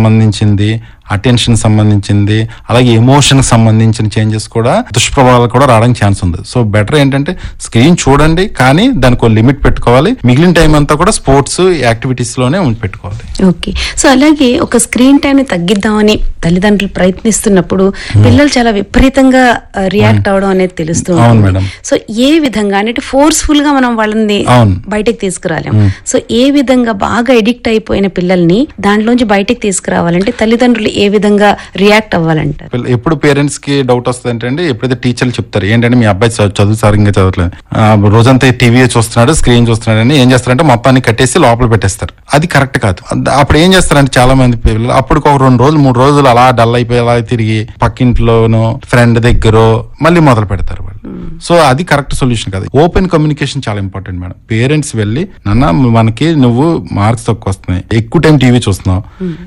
సంబంధించింది అటెన్షన్ సంబంధించింది అలాగే ఎమోషన్ సంబంధించిన చేంజెస్ కూడా దుష్ప్రభావాలు కూడా రావడానికి ఛాన్స్ ఉంది సో బెటర్ ఏంటంటే స్క్రీన్ చూడండి కానీ దానికి లిమిట్ పెట్టుకోవాలి మిగిలిన టైం అంతా కూడా స్పోర్ట్స్ యాక్టివిటీస్ లోనే ఉంచి పెట్టుకోవాలి ఓకే సో అలాగే ఒక స్క్రీన్ టైం ని తగ్గిద్దామని తల్లిదండ్రులు ప్రయత్నిస్తున్నప్పుడు పిల్లలు చాలా విపరీతంగా రియాక్ట్ అవడం అనేది తెలుస్తూ అవును ఉంటుంది. మేడం. సో ఏ విధంగా అంటే ఫోర్స్ఫుల్ గా మనం వాళ్ళని అవును. బయటకు తీసుకురాలేం సో ఏ విధంగా బాగా ఎడిక్ట్ అయిపోయిన పిల్లల్ని దాంట్లోంచి బయటకు తీసుకురావాలంటే తల్లిదండ్రులు ఏ విధంగా రియాక్ట్ అవ్వాలంటారు పిల్ల- ఎప్పుడు పేరెంట్స్ కి డౌట్ వస్తుంది ఏంటంటే ఎప్పుడైతే టీచర్లు చెప్తారు ఏంటంటే మీ అబ్బాయి చదువు చదువు సరిగ్గా చదవట్లేదు ఆ, రోజంతా టీవీ చూస్తున్నాడు స్క్రీన్ చూస్తున్నాడు అని ఏం చేస్తారంటే మొత్తాన్ని కట్టేసి లోపల పెట్టేస్తారు అది కరెక్ట్ కాదు అద్- అప్పుడు ఏం చేస్తారంటే చాలా మంది పిల్లలు అప్పుడు ఒక రెండు రోజులు మూడు రోజులు అలా డల్ అయిపోయి అలా తిరిగి పక్కింట్లోనో ఫ్రెండ్ దగ్గర మళ్ళీ మొదలు పెడతారు వాళ్ళు సో అది కరెక్ట్ సొల్యూషన్ కాదు ఓపెన్ కమ్యూనికేషన్ చాలా ఇంపార్టెంట్ మేడం పేరెంట్స్ వెళ్ళి నాన్న మనకి నువ్వు మార్క్స్ తక్కువ వస్తున్నాయి ఎక్కువ టైం టీవీ చూస్తున్నావు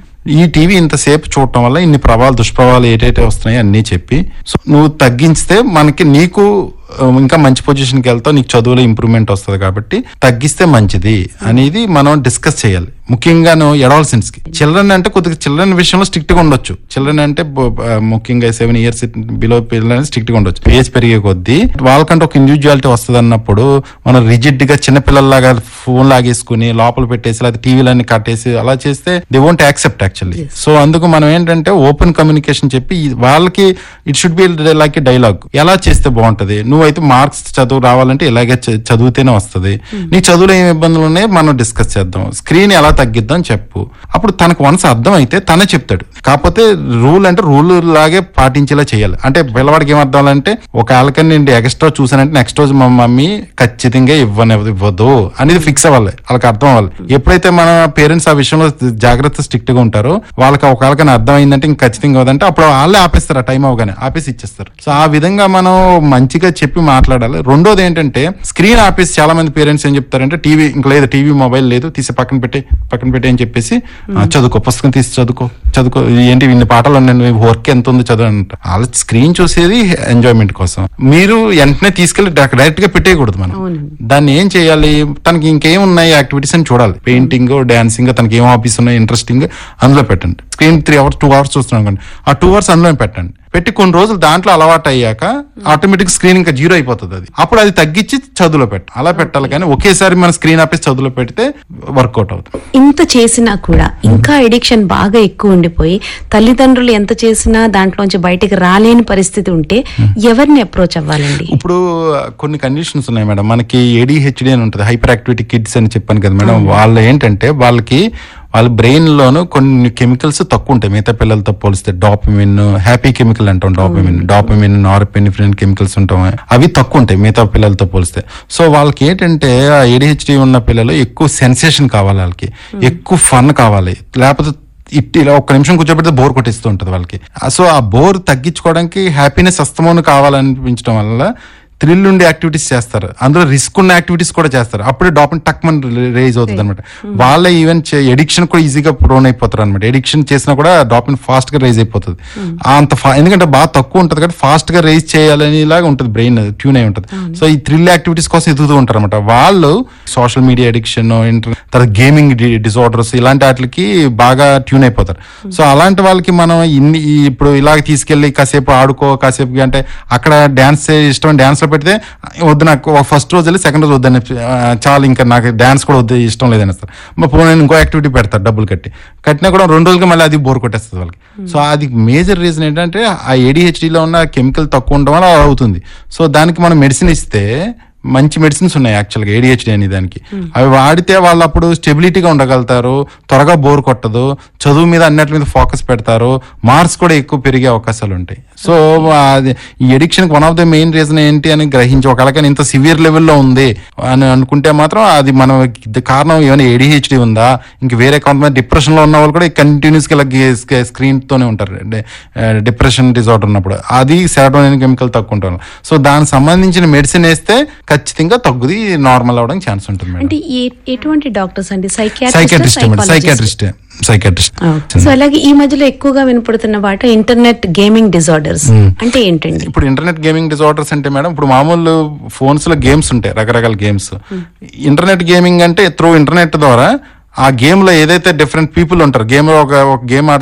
ఈ టీవీ ఇంతసేపు చూడటం వల్ల ఇన్ని ప్రభావాలు దుష్ప్రభావాలు ఏటైతే వస్తున్నాయి అన్నీ చెప్పి సో నువ్వు తగ్గిస్తే మనకి నీకు ఆ, ఇంకా మంచి పొజిషన్కి వెళ్తావు నీకు చదువులో ఇంప్రూవ్మెంట్ వస్తుంది కాబట్టి తగ్గిస్తే మంచిది అనేది మనం డిస్కస్ చేయాలి ముఖ్యంగా ఎడవాల్సిన్స్ కి చిల్డ్రన్ అంటే కొద్దిగా చిల్డ్రన్ విషయంలో స్ట్రిక్ట్ గా ఉండొచ్చు చిల్డ్రన్ అంటే బ- బ- ముఖ్యంగా సెవెన్ ఇయర్స్ బిలో పిల్లలు స్ట్రిక్ట్ గా ఉండొచ్చు ఏజ్ పెరిగే కొద్దీ వాళ్ళకంటే ఒక ఇండివిజువాలిటీ వస్తుంది అన్నప్పుడు మనం రిజిడ్ గా చిన్న పిల్లల్లాగా ఫోన్ లాగేసుకుని లోపల పెట్టేసి లేదా టీవీలన్నీ కట్టేసి అలా చేస్తే they won't accept actually so అందుకు మనం ఏంటంటే ఓపెన్ కమ్యూనికేషన్ చెప్పి ఈ- వాళ్ళకి it should be like dialogue ఎలా చేస్తే బాగుంటది నువ్వైతే మార్క్స్ చదువు రావాలంటే ఇలాగే చ- చదివితేనే వస్తది నీ చదువులో ఏం ఇబ్బందులు ఉన్నాయో మనం డిస్కస్ చేద్దాం స్క్రీన్ ఎలా తగ్గిద్దాం చెప్పు అప్పుడు తనకు వన్స్ అర్థం అయితే తనే చెప్తాడు కాకపోతే రూల్ అంటే రూల్ లాగే పాటించేలా చేయాలి అంటే పిల్లవాడికి ఏం అర్థం అంటే ఒక ఆలకని నేను ఎక్స్ట్రా చూసానంటే నెక్స్ట్ రోజు మా మమ్మీ ఖచ్చితంగా ఇవ్వని ఇవ్వదు అనేది ఫిక్స్ అవ్వాలి వాళ్ళకి అర్థం అవ్వాలి ఎప్పుడైతే మన పేరెంట్స్ ఆ విషయంలో జాగ్రత్త స్ట్రిక్ట్ గా ఉంటారో వాళ్ళకి ఒక ఆలకని అర్థం అయిందంటే ఇంకా ఖచ్చితంగా ఇవ్వదంటే అప్పుడు వాళ్ళే ఆపేస్తారు ఆ టైం అవగానే ఆపేసి ఇచ్చేస్తారు సో ఆ విధంగా మనం మంచిగా చెప్పి మాట్లాడాలి రెండోది ఏంటంటే స్క్రీన్ ఆపేసి చాలా మంది పేరెంట్స్ ఏం చెప్తారంటే టీవీ ఇంకా లేదు టీవీ మొబైల్ లేదు తీసి పక్కన పెట్టి పక్కన పెట్టి అని చెప్పేసి "ఆ, చదువుకో పుస్తకం తీసి చదువుకో చదువుకో ఏంటి ఇన్ని పాటలు ఉన్నాయి వర్క్ ఎంత ఉంది చదువు అంట వాళ్ళ స్క్రీన్ చూసేది ఎంజాయ్మెంట్ కోసం మీరు వెంటనే తీసుకెళ్లి డైరెక్ట్ గా పెట్టేయకూడదు మనం అవునండి. దాన్ని ఏం చేయాలి తనకి ఇంకేం ఉన్నాయి యాక్టివిటీస్ అని చూడాలి పెయింటింగ్ డాన్సింగ్ తనకి ఏం హాబీస్ ఉన్నాయి ఇంట్రెస్టింగ్ అందులో పెట్టండి screen three hours two hours చూస్తున్నాం అనుకోండి ఆ టూ అవర్స్ అందులో పెట్టండి పెట్టి కొన్ని రోజులు దాంట్లో అలవాటు అయ్యాక ఆటోమేటిక్ స్క్రీన్ ఇంకా జీరో అయిపోతుంది అది అప్పుడు అది తగ్గించి చదువులో పెట్ట అలా పెట్టాలి కానీ ఒకేసారి మన స్క్రీన్ ఆపేసి చదువులో పెడితే వర్కౌట్ అవుతుంది ఇంత చేసినా కూడా ఇంకా ఎడిక్షన్ బాగా ఎక్కువ ఉండిపోయి తల్లిదండ్రులు ఎంత చేసినా దాంట్లోంచి బయటికి రాలేని పరిస్థితి ఉంటే ఎవరిని అప్రోచ్ అవ్వాలండి ఇప్పుడు కొన్ని కండిషన్స్ ఉన్నాయి మేడం మనకి ఏడిహెచ్డి అని ఉంటుంది హైపర్ యాక్టివిటీ కిడ్స్ అని చెప్పాను కదా మేడం వాళ్ళు ఏంటంటే వాళ్ళకి వాళ్ళ బ్రెయిన్ లోను కొన్ని కెమికల్స్ తక్కువ ఉంటాయి మిగతా పిల్లలతో పోలిస్తే డాపమిన్ హ్యాపీ కెమికల్ అంటాం డాపమిన్ డాపమిన్ నార్పెనిఫ్రిన్ కెమికల్స్ ఉంటాం అవి తక్కువ ఉంటాయి మిగతా పిల్లలతో పోలిస్తే సో వాళ్ళకి ఏంటంటే ఆ ఏడిహెచ్డి ఉన్న పిల్లలు ఎక్కువ సెన్సేషన్ కావాలి వాళ్ళకి ఎక్కువ ఫన్ కావాలి లేకపోతే ఇట్ ఇలా ఒక్క నిమిషం కూర్చోబెడితే బోర్ కొట్టిస్తూ ఉంటుంది వాళ్ళకి సో ఆ బోర్ తగ్గించుకోవడానికి హ్యాపీనెస్ అస్తమోను కావాలనిపించడం వల్ల థ్రిల్ ఉండే యాక్టివిటీస్ చేస్తారు అందులో రిస్క్ ఉన్న యాక్టివిటీస్ కూడా చేస్తారు అప్పుడే డాపన్ టక్ మన రేజ్ అవుతుంది అనమాట వాళ్ళ ఈవెన్ ఎడిక్షన్ కూడా ఈజీగా ప్రోన్ అయిపోతారు అనమాట ఎడిక్షన్ చేసినా కూడా డాపన్ ఫాస్ట్ గా రైజ్ అయిపోతుంది ఆ అంత fa- ఎందుకంటే బాగా తక్కువ ఉంటుంది కాబట్టి ఫాస్ట్ గా రైజ్ చేయాలని లాగా ఉంటుంది బ్రెయిన్ ట్యూన్ అయి ఉంటుంది సో ఈ థ్రిల్ యాక్టివిటీస్ కోసం ఎదుగుతూ ఉంటారు అనమాట వాళ్ళు సోషల్ మీడియా అడిక్షన్ ఇంటర్ తర్వాత గేమింగ్ డిజార్డర్స్ ఇలాంటి వాటికి బాగా ట్యూన్ అయిపోతారు సో అలాంటి వాళ్ళకి మనం ఇన్ని ఈ ఇప్పుడు ఇలాగ తీసుకెళ్లి కాసేపు ఆడుకో కాసేపు అంటే అక్కడ డాన్స్ ఇష్టం డాన్స్ లో పెడితే వద్దు నాకు ఫస్ట్ రోజు వెళ్ళి సెకండ్ రోజు వద్దని ఆ, చాలు ఇంకా నాకు డాన్స్ కూడా వద్దు ఇష్టం లేదని వస్తారు మా పోనీ ఇంకో యాక్టివిటీ పెడతారు డబ్బులు కట్టి కట్టినా కూడా రెండు రోజులకి మళ్ళీ అది బోర్ కొట్టేస్తుంది వాళ్ళకి సో అది మేజర్ రీజన్ ఏంటంటే ఆ ADHD లో ఉన్న కెమికల్ తక్కువ ఉండడం వల్ల అలా అవుతుంది సో దానికి మనం మెడిసిన్ ఇస్తే మంచి మెడిసిన్స్ ఉన్నాయి యాక్చువల్గా ఏడిహెచ్డి అనే దానికి అవి వాడితే వాళ్ళు అప్పుడు స్టెబిలిటీగా ఉండగలుగుతారు త్వరగా బోర్ కొట్టదు చదువు మీద అన్నిటి మీద ఫోకస్ పెడతారు మార్క్స్ కూడా ఎక్కువ పెరిగే అవకాశాలు ఉంటాయి సో అది ఈ addiction one of the main reason ఏంటి అని గ్రహించి ఒకవేళ కానీ ఇంత సివియర్ లెవెల్లో ఉంది అని అనుకుంటే మాత్రం అది మనం ఇది కారణం ఏమైనా ఏడిహెచ్డి ఉందా ఇంక వేరే కొంతమంది డిప్రెషన్ లో ఉన్న వాళ్ళు కూడా కంటిన్యూస్ గా ఇలా స్క్రీన్ తోనే ఉంటారు డిప్రెషన్ డిజార్డర్ ఉన్నప్పుడు అది సెరటోనిన్ కెమికల్ తక్కువ ఉంటారు సో దానికి సంబంధించిన మెడిసిన్ వేస్తే ఖచ్చితంగా తగ్గుది నార్మల్ అవడానికి ఛాన్స్ ఉంటుంది మేడం అంటే ఏ- ఎటువంటి డాక్టర్స్ అండి సైకాట్రిస్ట్ సైకాట్రిస్ట్ సైకాట్రిస్ట్ సో అలాగే ఈ మధ్యలో ఎక్కువగా వినపడుతున్న వాట ఇంటర్నెట్ గేమింగ్ డిజార్డర్స్ అంటే ఏంటండి ఇప్పుడు ఇంటర్నెట్ గేమింగ్ డిజార్డర్స్ అంటే మేడం ఇప్పుడు మామూలు ఫోన్స్ లో గేమ్స్ ఉంటాయి రకరకాల గేమ్స్ ఇంటర్నెట్ గేమింగ్ అంటే త్రూ ఇంటర్నెట్ ద్వారా ఆ గేమ్ లో ఏదైతే డిఫరెంట్ పీపుల్ ఉంటారు గేమ్ లో ఒక గేమ్